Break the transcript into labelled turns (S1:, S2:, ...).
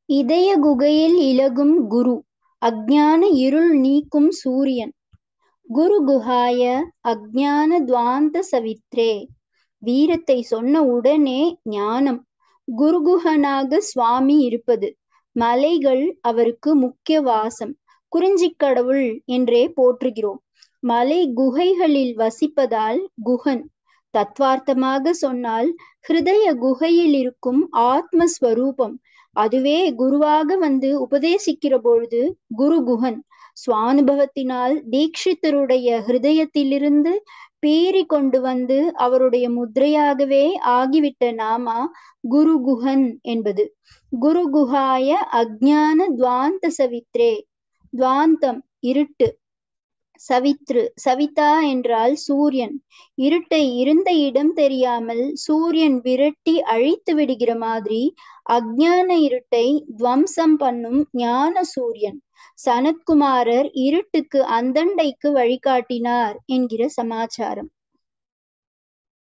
S1: இதய குகையில் இலகும் குரு அஜ்ஞான இருள் நீக்கும் சூரியன் குரு குஹாய அஜ்ஞான துவாந்த சவித்ரே வீரத்தை சொன்ன உடனே ஞானம் குருகுஹனாக சுவாமி இருப்பது மலைகள் அவருக்கு முக்கிய வாசம் குறிஞ்சிக் கடவுள் என்றே போற்றுகிறோம் மலை குகைகளில் வசிப்பதால் குஹன் தத்வார்த்தமாக சொன்னால் ஹிருதய குகையில் இருக்கும் ஆத்மஸ்வரூபம் அதுவே குருவாக வந்து உபதேசிக்கிற பொழுது குரு குஹன் சுவானுபவத்தினால் தீட்சித்தருடைய ஹிருதயத்திலிருந்து பீறி கொண்டு வந்து அவருடைய முத்திரையாகவே ஆகிவிட்ட நாமா குரு குஹன் என்பது குரு குஹாய அஜ்ஞான துவாந்த சவித்ரே துவாந்தம் இருட்டு சவித்ரு சவிதா என்றால் சூரியன் இருட்டை இருந்த இடம் தெரியாமல் சூரியன் விரட்டி அழித்து விடுகிற மாதிரி அஜ்ஞான இருட்டை துவம்சம் பண்ணும் ஞான சூரியன் சனத்குமாரர் இருட்டுக்கு அந்தண்டைக்கு வழிகாட்டினார் என்கிற சமாச்சாரம்